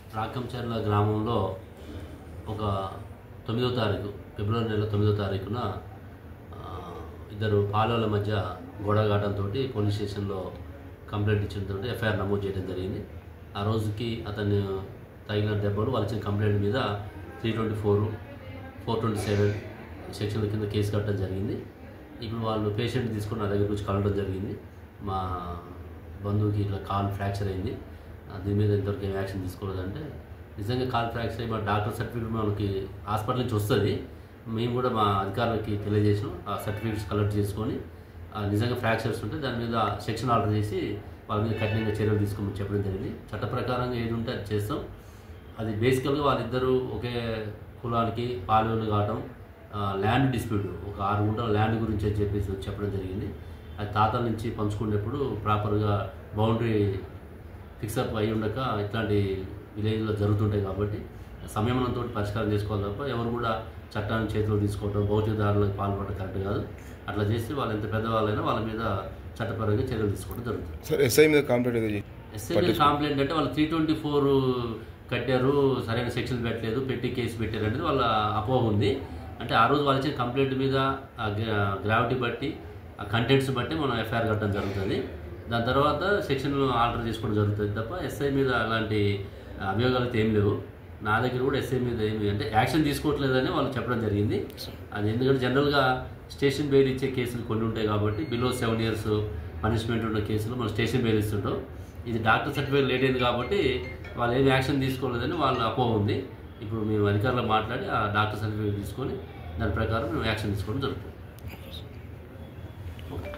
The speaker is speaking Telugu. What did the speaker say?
రాకంచర్ల గ్రామంలో ఒక తొమ్మిదో తారీఖు ఫిబ్రవరి నెల తొమ్మిదో తారీఖున ఆ, ఇద్దరు పాలల మధ్య గొడవగాటంతో పోలీస్ స్టేషన్లో కంప్లైంట్ ఇచ్చడంతో ఎఫ్ఐఆర్ నమోదు చేయడం జరిగింది ఆ రోజుకి అతను తగిన దెబ్బలు వాళ్ళు ఇచ్చిన కంప్లైంట్ మీద three twenty four four twenty seven సెక్షన్ల కింద కేసు కట్టడం జరిగింది ఇప్పుడు వాళ్ళు పేషెంట్ తీసుకుని నా దగ్గర వచ్చి కలవడం జరిగింది మా బంధువుకి ఇట్లా కాల్ ఫ్రాక్చర్ అయింది ఆ, దీని మీద ఇంతవరకు ఏం యాక్షన్ తీసుకోలేదంటే నిజంగా కాల్ ఫ్రాక్చర్ అయ్యి మా డాక్టర్ సర్టిఫికేట్ మనకి హాస్పిటల్ నుంచి వస్తుంది మేము కూడా మా అధికారులకి తెలియజేసాం ఆ సర్టిఫికేట్స్ కలెక్ట్ చేసుకొని ఆ, నిజంగా ఫ్రాక్చర్స్ ఉంటే దాని మీద సెక్షన్ ఆర్డర్ చేసి వాళ్ళ మీద కఠినంగా చర్యలు తీసుకోమని చెప్పడం జరిగింది చట్ట ప్రకారంగా ఏది ఉంటే అది చేస్తాం అది బేసికల్గా వాళ్ళిద్దరూ ఒకే కులానికి పాలెలు కావటం ఆ, ల్యాండ్ డిస్ప్యూట్ ఒక ఆరు గుంటల ల్యాండ్ గురించి అని చెప్పేసి చెప్పడం జరిగింది అది తాతల నుంచి పంచుకునేప్పుడు ప్రాపర్గా బౌండరీ ఫిక్సప్ అయి ఉండక ఇట్లాంటి విలేజ్లో జరుగుతుంటాయి కాబట్టి సంయమనంతో పరిష్కారం చేసుకోవాలి తప్ప ఎవరు కూడా చట్టాన్ని చేతిలో తీసుకోవడం భౌతికదారులకు పాల్పడటం కరెక్ట్ కాదు అట్లా చేసి వాళ్ళు ఎంత పెద్దవాళ్ళైనా వాళ్ళ మీద చట్టపరంగా చర్యలు తీసుకోవడం జరుగుతుంది సార్ ఎస్ఐ మీద కంప్లైంట్ ఏదో చేయి ఎస్ఐ కాంప్లైంట్ అంటే వాళ్ళు త్రీ ట్వంటీ ఫోర్ కట్టారు సరైన సెక్షన్లు పెట్టలేదు పెట్టి కేసు పెట్టారు అనేది వాళ్ళ అపోహ ఉంది అంటే ఆ రోజు వాళ్ళు ఇచ్చిన కంప్లైంట్ మీద ఆ గ్రావిటీ బట్టి ఆ కంటెంట్స్ బట్టి మనం ఎఫ్ఐఆర్ కట్టడం జరుగుతుంది దాని తర్వాత సెక్షన్లు ఆల్టర్ చేసుకోవడం జరుగుతుంది తప్ప ఎస్ఐ మీద అలాంటి అభియోగాలు అయితే ఏం లేవు నా దగ్గర కూడా ఎస్ఐ మీద ఏమి అంటే యాక్షన్ తీసుకోవట్లేదని వాళ్ళు చెప్పడం జరిగింది అది ఎందుకంటే జనరల్గా స్టేషన్ బెయిల్ ఇచ్చే కేసులు కొన్ని ఉంటాయి కాబట్టి బిలో సెవెన్ ఇయర్స్ పనిష్మెంట్ ఉన్న కేసులు మనం స్టేషన్ బెయిల్ ఇస్తుంటాం ఇది డాక్టర్ సర్టిఫికేట్ లేట్ అయింది కాబట్టి వాళ్ళు ఏమి యాక్షన్ తీసుకోలేదని వాళ్ళ అపోహ ఉంది ఇప్పుడు మేము అధికారులు మాట్లాడి ఆ డాక్టర్ సర్టిఫికేట్ తీసుకొని దాని ప్రకారం మేము యాక్షన్ తీసుకోవడం జరుగుతుంది